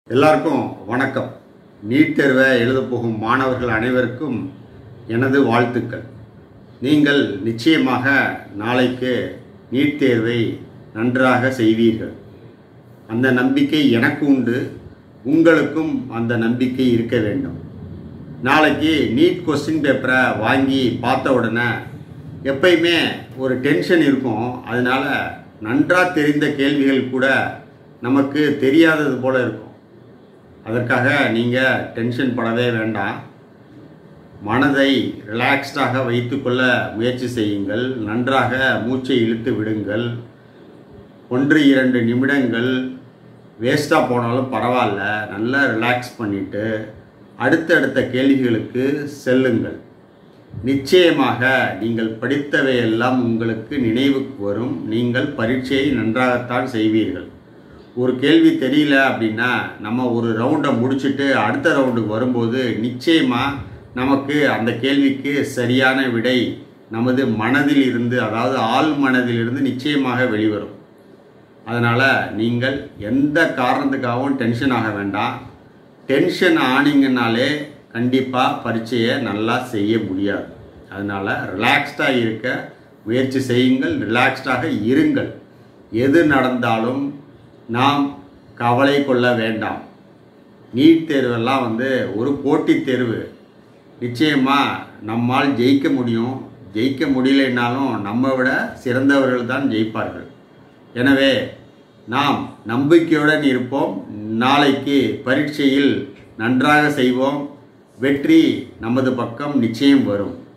எல்லாருக்கும் வணக்கம் நீட் தேர்வை எழுதப் போகும் மாணவர்கள் அனைவருக்கும் எனது வாழ்த்துக்கள் நீங்கள் நிச்சயமாக நாளைக்கு நீட் தேர்வை நன்றாக செய்வீர்கள் அந்த நம்பிக்கை எனக்கு உண்டு உங்களுக்கும் அந்த நம்பிக்கை இருக்க வேண்டும் நாளைக்கு நீட் கொஸ்டின் பேப்பரை வாங்கி பார்த்த உடனே எப்பயுமே ஒரு டென்ஷன் இருக்கும் அதனால நன்றாக தெரிந்த கேள்விகள் கூட நமக்கு தெரியாதது போல இருக்கும் அதற்காக நீங்கள் டென்ஷன் படவே வேண்டாம் மனதை ரிலாக்ஸ்டாக வைத்துக்கொள்ள முயற்சி செய்யுங்கள் நன்றாக மூச்சை இழுத்து விடுங்கள் ஒன்று இரண்டு நிமிடங்கள் வேஸ்ட்டாக போனாலும் பரவாயில்ல நல்லா ரிலாக்ஸ் பண்ணிவிட்டு அடுத்தடுத்த கேள்விகளுக்கு செல்லுங்கள் நிச்சயமாக நீங்கள் படித்தவையெல்லாம் உங்களுக்கு நினைவுக்கு வரும் நீங்கள் பரீட்சையை நன்றாகத்தான் செய்வீர்கள் ஒரு கேள்வி தெரியல அப்படின்னா நம்ம ஒரு ரவுண்டை முடிச்சுட்டு அடுத்த ரவுண்டுக்கு வரும்போது நிச்சயமாக நமக்கு அந்த கேள்விக்கு சரியான விடை நமது மனதில் இருந்து அதாவது ஆள் மனதில் இருந்து நிச்சயமாக வெளிவரும் அதனால் நீங்கள் எந்த காரணத்துக்காகவும் டென்ஷன் ஆக வேண்டாம் டென்ஷன் ஆனீங்கனாலே கண்டிப்பாக பரீட்சையை நல்லா செய்ய முடியாது அதனால் ரிலாக்ஸ்டாக இருக்க முயற்சி செய்யுங்கள் ரிலாக்ஸ்டாக இருங்கள் எது நடந்தாலும் நாம் கவலை கொள்ள வேண்டாம் நீட் தேர்வெல்லாம் வந்து ஒரு போட்டித் தேர்வு நிச்சயமாக நம்மால் ஜெயிக்க முடியும் ஜெயிக்க முடியலைன்னாலும் நம்ம விட சிறந்தவர்கள் தான் ஜெயிப்பார்கள் எனவே நாம் நம்பிக்கையுடன் இருப்போம் நாளைக்கு பரீட்சையில் நன்றாக செய்வோம் வெற்றி நமது பக்கம் நிச்சயம் வரும்